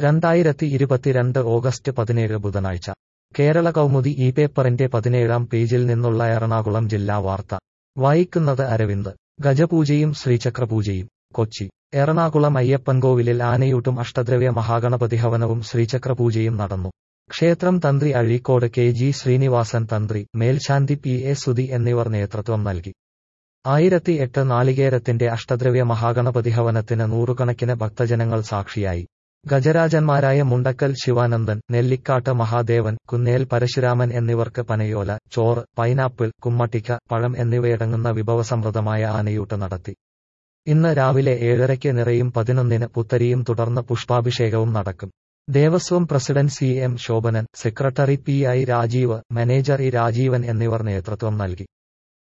രണ്ടായിരത്തി ഇരുപത്തിരണ്ട് ഓഗസ്റ്റ് പതിനേഴ് ബുധനാഴ്ച കേരള കൗമുദി ഈ പേപ്പറിന്റെ പതിനേഴാം പേജിൽ നിന്നുള്ള എറണാകുളം ജില്ലാ വാർത്ത വായിക്കുന്നത് അരവിന്ദ് ഗജപൂജയും ശ്രീചക്രപൂജയും കൊച്ചി എറണാകുളം അയ്യപ്പൻകോവിലിൽ ആനയൂട്ടും അഷ്ടദ്രവ്യ മഹാഗണപതി ഹവനവും ശ്രീചക്രപൂജയും നടന്നു ക്ഷേത്രം തന്ത്രി അഴീക്കോട് കെ ജി ശ്രീനിവാസൻ തന്ത്രി മേൽശാന്തി പി എ സുധി എന്നിവർ നേതൃത്വം നൽകി ആയിരത്തി എട്ട് നാളികേരത്തിന്റെ അഷ്ടദ്രവ്യ മഹാഗണപതി ഹവനത്തിന് നൂറുകണക്കിന് ഭക്തജനങ്ങൾ സാക്ഷിയായി ഗജരാജന്മാരായ മുണ്ടക്കൽ ശിവാനന്ദൻ നെല്ലിക്കാട്ട് മഹാദേവൻ കുന്നേൽ പരശുരാമൻ എന്നിവർക്ക് പനയോല ചോറ് പൈനാപ്പിൾ കുമ്മട്ടിക്ക പഴം എന്നിവയടങ്ങുന്ന വിഭവസമൃദ്ധമായ ആനയൂട്ട് നടത്തി ഇന്ന് രാവിലെ ഏഴരയ്ക്ക് നിറയും പതിനൊന്നിന് പുത്തരിയും തുടർന്ന് പുഷ്പാഭിഷേകവും നടക്കും Devaswom president C M Shobhanan secretary P I Rajeev manager E Rajeevan എന്നിവർ നേതൃത്വം നൽകി